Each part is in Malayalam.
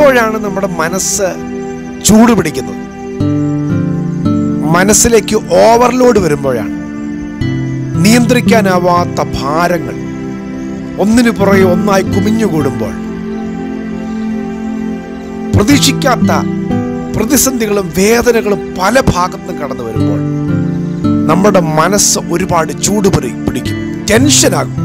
എപ്പോഴാണ് നമ്മുടെ മനസ്സ് ചൂട് പിടിക്കുന്നത് മനസ്സിലേക്ക് ഓവർലോഡ് വരുമ്പോഴാണ് നിയന്ത്രിക്കാനാവാത്ത ഭാരങ്ങൾ ഒന്നിനു പുറകെ ഒന്നായി കുമിഞ്ഞുകൂടുമ്പോൾ പ്രതീക്ഷിക്കാത്ത പ്രതിസന്ധികളും വേദനകളും പല ഭാഗത്തും കടന്നു വരുമ്പോൾ നമ്മുടെ മനസ്സ് ഒരുപാട് ചൂട് പിടി- പിടിക്കും ടെൻഷനാകും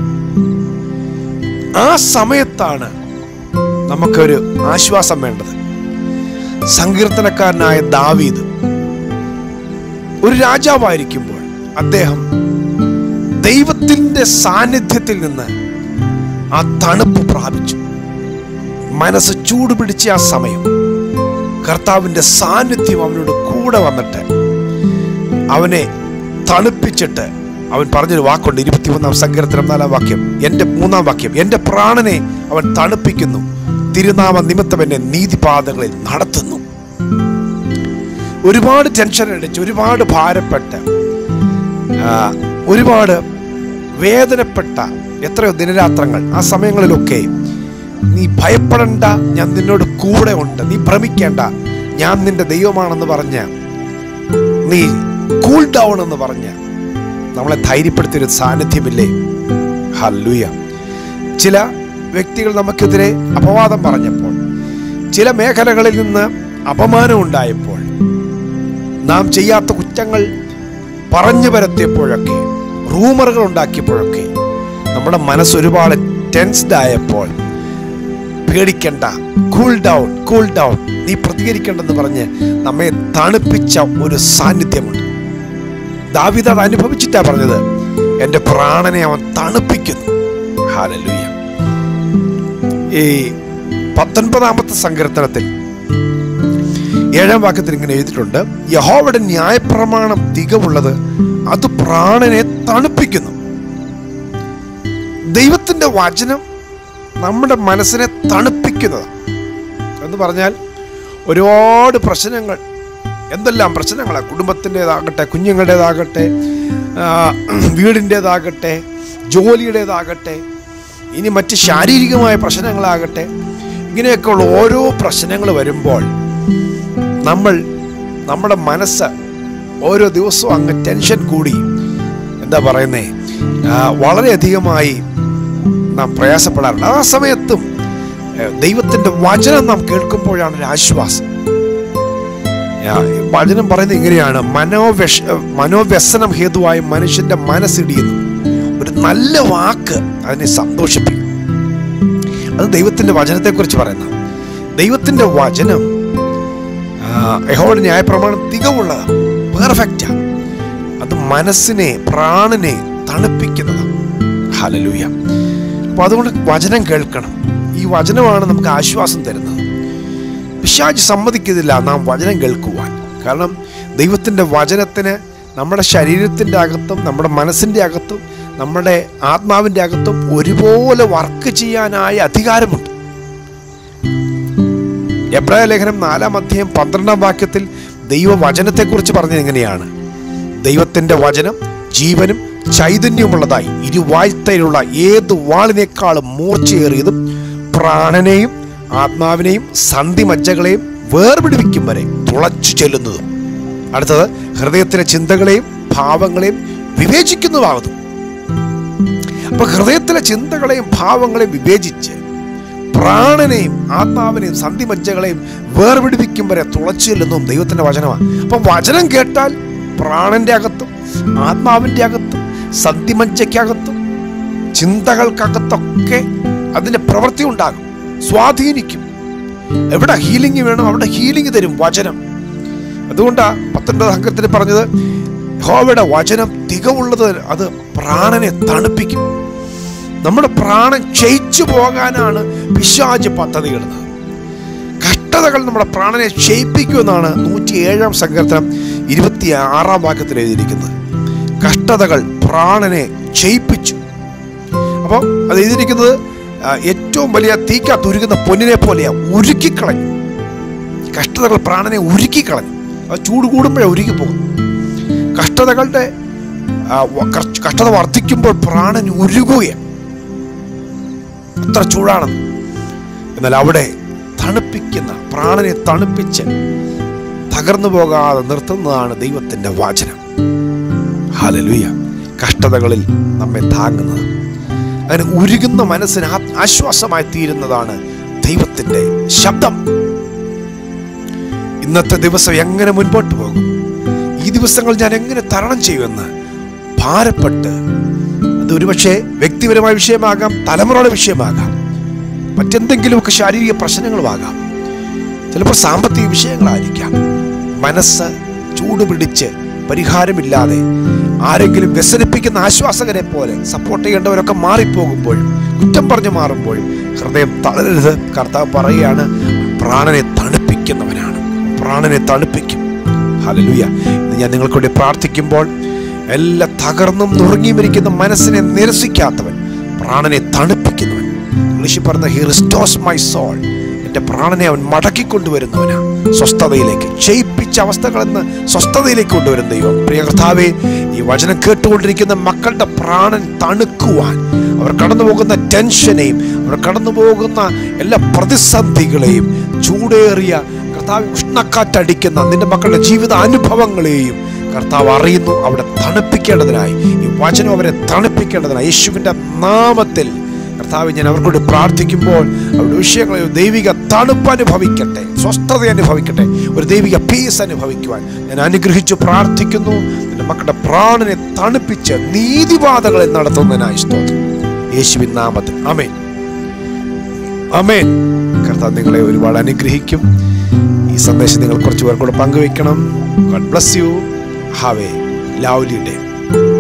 ആ സമയത്താണ് നമുക്കൊരു ആശ്വാസം വേണ്ടത് സങ്കീർത്തനക്കാരനായ ദാവീദ് ഒരു രാജാവായിരിക്കുമ്പോൾ അദ്ദേഹം ദൈവത്തിന്റെ സാന്നിധ്യത്തിൽ നിന്ന് ആ തണുപ്പ് പ്രാപിച്ചു മനസ്സ് ചൂട് പിടിച്ച ആ സമയം കർത്താവിന്റെ സാന്നിധ്യം അവനോട് കൂടെ വന്നിട്ട് അവനെ തണുപ്പിച്ചിട്ട് അവൻ പറഞ്ഞൊരു വാക്കുണ്ട് ഇരുപത്തിമൂന്നാം സങ്കീർത്തനം നാലാം വാക്യം എൻ്റെ മൂന്നാം വാക്യം എൻ്റെ പ്രാണനെ അവൻ തണുപ്പിക്കുന്നു തിരുനാമ നിമിത്തം എന്നെ നീതിപാതകളിൽ നടത്തുന്നു ഒരുപാട് ടെൻഷൻ അടിച്ച് ഒരുപാട് ഭാരപ്പെട്ട് ആ, ഒരുപാട് വേദനപ്പെട്ട എത്രയോ ദിനരാത്രങ്ങൾ ആ സമയങ്ങളിലൊക്കെ നീ ഭയപ്പെടണ്ട ഞാൻ നിന്നോട് കൂടെ ഉണ്ട് നീ ഭ്രമിക്കേണ്ട ഞാൻ നിന്റെ ദൈവമാണെന്ന് പറഞ്ഞ് നീ കൂൾ ഡൗൺ എന്ന് പറഞ്ഞ് നമ്മളെ ധൈര്യപ്പെടുത്തിയൊരു സാന്നിധ്യമില്ലേ ഹല്ലുയ ചില വ്യക്തികൾ നമുക്കെതിരെ അപവാദം പറഞ്ഞപ്പോൾ ചില മേഖലകളിൽ നിന്ന് അപമാനം ഉണ്ടായപ്പോൾ നാം ചെയ്യാത്ത കുറ്റങ്ങൾ പറഞ്ഞു പരത്തിയപ്പോഴൊക്കെ റൂമറുകൾ ഉണ്ടാക്കിയപ്പോഴൊക്കെ നമ്മുടെ മനസ്സ് ഒരുപാട് ടെൻസ്ഡ് ആയപ്പോൾ പേടിക്കണ്ട കൂൾ ഡൗൺ കൂൾ ഡൗൺ നീ പ്രതികരിക്കണ്ടെന്ന് പറഞ്ഞ് നമ്മെ തണുപ്പിച്ച ഒരു സാന്നിധ്യമുണ്ട് ദാവിദ് അത് അനുഭവിച്ചിട്ടാ പറഞ്ഞത് എൻ്റെ പ്രാണനെ അവൻ തണുപ്പിക്കുന്നു ഹാലലുയ ഈ പത്തൊൻപതാമത്തെ സങ്കീർത്തനത്തിൽ ഏഴാം വാക്യത്തിൽ ഇങ്ങനെ എഴുതിയിട്ടുണ്ട് യഹോവയുടെ ന്യായപ്രമാണം തികവുള്ളത് അത് പ്രാണനെ തണുപ്പിക്കുന്നു ദൈവത്തിന്റെ വചനം നമ്മുടെ മനസ്സിനെ തണുപ്പിക്കുന്നതാണ് എന്ന് പറഞ്ഞാൽ ഒരുപാട് പ്രശ്നങ്ങൾ എന്തെല്ലാം പ്രശ്നങ്ങളാണ് കുടുംബത്തിൻ്റെതാകട്ടെ കുഞ്ഞുങ്ങളുടേതാകട്ടെ ആ, വീടിൻ്റേതാകട്ടെ ജോലിയുടേതാകട്ടെ ഇനി മറ്റ് ശാരീരികമായ പ്രശ്നങ്ങളാകട്ടെ ഇങ്ങനെയൊക്കെയുള്ള ഓരോ പ്രശ്നങ്ങൾ വരുമ്പോൾ നമ്മൾ നമ്മുടെ മനസ്സ് ഓരോ ദിവസവും അങ്ങ് ടെൻഷൻ കൂടി എന്താ പറയുന്നേ ആ, വളരെയധികമായി നാം പ്രയാസപ്പെടാറുണ്ട് ആ സമയത്തും ഏഹ്, ദൈവത്തിന്റെ വചനം നാം കേൾക്കുമ്പോഴാണ് ഒരു ആശ്വാസം ആ, വചനം പറയുന്നത് ഇങ്ങനെയാണ് മനോവ്യഷ മനോവ്യസനം ഹേതുവായി മനുഷ്യന്റെ മനസ്സിടിയുന്നു ഒരു നല്ല വാക്ക് അതിനെ സന്തോഷിപ്പിക്കും അത് ദൈവത്തിന്റെ വചനത്തെക്കുറിച്ച് പറയുന്ന ദൈവത്തിന്റെ വചനം യഹോയുടെ ന്യായപ്രമാണം തികവുള്ളതാണ് പെർഫെക്റ്റാ അത് മനസ്സിനെ പ്രാണനെ തണുപ്പിക്കുന്നതാണ് ഹലലൂയ അപ്പൊ അതുകൊണ്ട് വചനം കേൾക്കണം ഈ വചനമാണ് നമുക്ക് ആശ്വാസം തരുന്നത് പിശാജ് സമ്മതിക്കുന്നില്ല നാം വചനം കേൾക്കുവാൻ കാരണം ദൈവത്തിൻ്റെ വചനത്തിന് നമ്മുടെ ശരീരത്തിൻ്റെ അകത്തും നമ്മുടെ മനസ്സിൻ്റെ അകത്തും നമ്മുടെ ആത്മാവിൻ്റെ അകത്തും ഒരുപോലെ വർക്ക് ചെയ്യാനായ അധികാരമുണ്ട് എബ്രായ ലേഖനം നാലാം അധ്യായം പന്ത്രണ്ടാം വാക്യത്തിൽ ദൈവവചനത്തെക്കുറിച്ച് പറഞ്ഞത് എങ്ങനെയാണ് ദൈവത്തിൻ്റെ വചനം ജീവനും ചൈതന്യമുള്ളതായി ഇരുവായ്ത്തയിലുള്ള ഏത് വാളിനേക്കാളും മൂർച്ചയേറിയതും പ്രാണനെയും ആത്മാവിനെയും സന്ധിമജ്ജകളെയും വേർപിടിവിക്കും വരെ തുളച്ചു ചെല്ലുന്നതും അടുത്തത് ഹൃദയത്തിലെ ചിന്തകളെയും ഭാവങ്ങളെയും വിവേചിക്കുന്നതാകുന്നു അപ്പൊ ഹൃദയത്തിലെ ചിന്തകളെയും ഭാവങ്ങളെയും വിവേചിച്ച് പ്രാണനെയും ആത്മാവിനെയും സന്ധിമജ്ജകളെയും വേർപിടിപ്പിക്കും വരെ തുളച്ചു ചെല്ലുന്നതും ദൈവത്തിന്റെ വചനമാണ് അപ്പൊ വചനം കേട്ടാൽ പ്രാണന്റെ അകത്തും ആത്മാവിന്റെ അകത്തും സന്ധിമജ്ജയ്ക്കകത്തും ചിന്തകൾക്കകത്തൊക്കെ അതിന്റെ പ്രവൃത്തി ഉണ്ടാകും സ്വാധീനിക്കും എവിടെ ഹീലിംഗ് വേണം അവിടെ ഹീലിംഗ് തരും വചനം അതുകൊണ്ടാ പത്തൊൻപത് അംഗത്തിൽ പറഞ്ഞത് ഹോവയുടെ വചനം തികവുള്ളത് അത് പ്രാണനെ തണുപ്പിക്കും നമ്മുടെ പ്രാണൻ ക്ഷയിച്ചു പോകാനാണ് പിശാച് പദ്ധതിയിടുന്നത് കഷ്ടതകൾ നമ്മുടെ പ്രാണനെ ക്ഷയിപ്പിക്കുമെന്നാണ് നൂറ്റി ഏഴാം സങ്കീർത്തനം ഇരുപത്തി ആറാം വാക്യത്തിൽ എഴുതിയിരിക്കുന്നത് കഷ്ടതകൾ പ്രാണനെ ക്ഷയിപ്പിച്ചു അപ്പോൾ അത് എഴുതിയിരിക്കുന്നത് ആ, ഏറ്റവും വലിയ തീക്കകത്തുരുകുന്ന പൊന്നിനെ പോലെയാ ഉരുക്കിക്കളഞ്ഞു കഷ്ടതകൾ പ്രാണനെ ഉരുക്കിക്കളഞ്ഞു അത് ചൂട് കൂടുമ്പോഴേ ഉരുകി പോകും കഷ്ടതകളുടെ ആ, വ- കർച്ച- കഷ്ടത വർദ്ധിക്കുമ്പോൾ പ്രാണൻ ഉരുകുകയാണ് അത്ര ചൂടാണെന്ന് എന്നാൽ അവിടെ തണുപ്പിക്കും തണുപ്പിക്കുന്ന പ്രാണനെ തണുപ്പിച്ച് തകർന്നു പോകാതെ നിർത്തുന്നതാണ് ദൈവത്തിൻ്റെ വചനം ഹലലുയ കഷ്ടതകളിൽ നമ്മെ താങ്ങുന്നത് അങ്ങനെ ഉരുകുന്ന മനസ്സിന് ആ- ആശ്വാസമായി തീരുന്നതാണ് ദൈവത്തിൻ്റെ ശബ്ദം ഇന്നത്തെ ദിവസം എങ്ങനെ മുൻപോട്ട് പോകും ഈ ദിവസങ്ങൾ ഞാൻ എങ്ങനെ തരണം ചെയ്യുമെന്ന് ഭാരപ്പെട്ട് അത് ഒരുപക്ഷെ വ്യക്തിപരമായ വിഷയമാകാം തലമുറയുടെ വിഷയമാകാം മറ്റെന്തെങ്കിലുമൊക്കെ ശാരീരിക പ്രശ്നങ്ങളുമാകാം ചിലപ്പോൾ സാമ്പത്തിക വിഷയങ്ങളായിരിക്കാം മനസ്സ് ചൂടുപിടിച്ച് പരിഹാരമില്ലാതെ ആരെങ്കിലും വ്യസനിപ്പിക്കുന്ന ആശ്വാസകരെ പോലെ സപ്പോർട്ട് ചെയ്യേണ്ടവരൊക്കെ മാറിപ്പോകുമ്പോഴും കുറ്റം പറഞ്ഞു മാറുമ്പോഴും ഹൃദയം തളരരുത് കർത്താവ് പറയുകയാണ് പ്രാണനെ തണുപ്പിക്കുന്നവനാണ് പ്രാണനെ തണുപ്പിക്കും ഹലലുയ ഇന്ന് ഞാൻ നിങ്ങൾക്ക് വേണ്ടി പ്രാർത്ഥിക്കുമ്പോൾ എല്ലാ തകർന്നും നുറുങ്ങിയുമിരിക്കുന്ന മനസ്സിനെ നിരസിക്കാത്തവൻ പ്രാണനെ തണുപ്പിക്കുന്നവൻ ഇംഗ്ലീഷിൽ പറഞ്ഞ ഹി റിസ്റ്റോസ് മൈ സോൾ എൻ്റെ പ്രാണനെ അവൻ മടക്കിക്കൊണ്ടുവരുന്നവനാ സ്വസ്ഥതയിലേക്ക് ക്ഷയിപ്പിച്ച അവസ്ഥകളിൽ നിന്ന് സ്വസ്ഥതയിലേക്ക് കൊണ്ടുവരുന്ന ദൈവം പ്രിയ കർത്താവേ ഈ വചനം കേട്ടുകൊണ്ടിരിക്കുന്ന മക്കളുടെ പ്രാണൻ തണുക്കുവാൻ അവർ കടന്നു പോകുന്ന ടെൻഷനെയും അവർ കടന്നു പോകുന്ന എല്ലാ പ്രതിസന്ധികളെയും ചൂടേറിയ കർത്താവ് ഉഷ്ണക്കാറ്റടിക്കുന്ന നിന്റെ മക്കളുടെ ജീവിത അനുഭവങ്ങളെയും കർത്താവ് അറിയുന്നു അവിടെ തണുപ്പിക്കേണ്ടതിനായി ഈ വചനം അവരെ തണുപ്പിക്കേണ്ടതിനായി യേശുവിൻ്റെ നാമത്തിൽ കർത്താവ് ഞാൻ അവർക്കൂടി പ്രാർത്ഥിക്കുമ്പോൾ അവരുടെ വിഷയങ്ങളിൽ ഒരു ദൈവിക തണുപ്പ് അനുഭവിക്കട്ടെ സ്വസ്ഥത അനുഭവിക്കട്ടെ ഒരു ദൈവിക പീസ് അനുഭവിക്കുവാൻ ഞാൻ അനുഗ്രഹിച്ചു പ്രാർത്ഥിക്കുന്നു നിന്റെ മക്കളുടെ പ്രാണനെ തണുപ്പിച്ച് നീതിപാതകളെ നടത്തുന്നതിനായി സ്തോത്രം യേശുവിൻ നാമത്തിൽ അമേൻ അമേൻ കർത്താവ് നിങ്ങളെ ഒരുപാട് അനുഗ്രഹിക്കും ഈ സന്ദേശം നിങ്ങൾ കുറച്ച് പേർ കൂടെ പങ്കുവെക്കണം god bless you have a lovely day